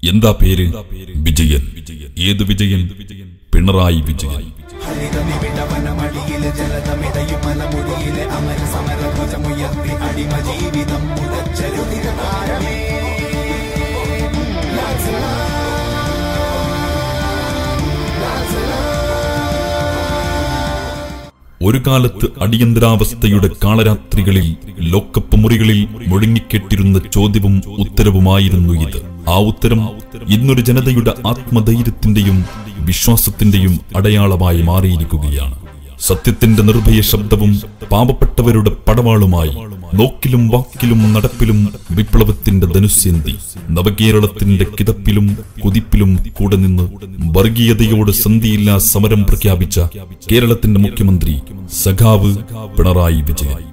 എന്താ പേര് വിജയൻ ഏത് വിജയൻ പിണറായി വിജയൻ ഹരിതനിബിഡവനമടിയിലെ ജലതമിടയും മലമുടിയിലെ അമര സമരഭുജമുയർത്തി അടിമ ജീവിതം മുടച്ചരുതിര താരമേ ഒരു കാലത്ത് അടിയന്തരാവസ്ഥയുടെ കാളരാത്രികളിൽ ലോക്കപ്പ് മുറികളിൽ മുഴങ്ങിക്കെട്ടിരുന്ന ചോദ്യവും ഉത്തരവുമായിരുന്നു ഇത് ആ ഉത്തരം ഇന്നൊരു ജനതയുടെ ആത്മധൈര്യത്തിന്റെയും വിശ്വാസത്തിന്റെയും അടയാളമായി മാറിയിരിക്കുകയാണ് സത്യത്തിന്റെ നിർഭയ ശബ്ദവും പാവപ്പെട്ടവരുടെ പടവാളുമായി നോക്കിലും വാക്കിലും നടപ്പിലും വിപ്ലവത്തിന്റെ ധനുസ്യന്തി നവകേരളത്തിന്റെ കിതപ്പിലും കുതിപ്പിലും കൂടെ നിന്ന് വർഗീയതയോട് സന്ധിയില്ലാ സമരം പ്രഖ്യാപിച്ച കേരളത്തിന്റെ മുഖ്യമന്ത്രി സഖാവ് പിണറായി വിജയൻ